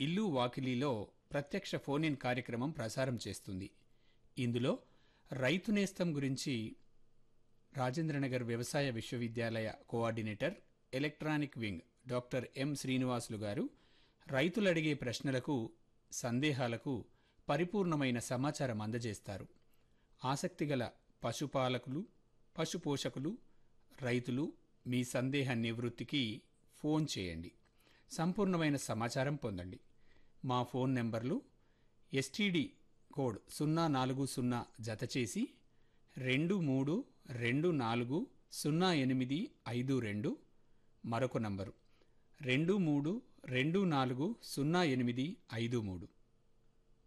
ఇల్లు వాకిలీలో ప్రత్యక్ష phone in కార్యక్రమం ప్రసారం చేస్తుంది ఇందులో రైతు నేస్తం గురించి రాజేంద్రనగర్ వ్యవసాయ విశ్వవిద్యాలయ coordinator electronic wing doctor M Srinivasulu garu రైతులు అడిగే ప్రశ్నలకు సందేహాలకు పరిపూర్ణమైన సమాచారం అందజేస్తారు ఆసక్తిగల పశుపాలకులు పశుపోషకులు రైతులు మీ సందేహ నివృత్తికి ఫోన్ చేయండి సంపూర్ణమైన సమాచారం పొందండి మా ఫోన్ నెంబర్లు ఎస్టీడీ కోడ్ సున్నా నాలుగు సున్నా జతచేసి రెండు మూడు రెండు నాలుగు సున్నా ఎనిమిది ఐదు రెండు మరొక నంబరు రెండు మూడు రెండు నాలుగు సున్నా ఎనిమిది ఐదు మూడు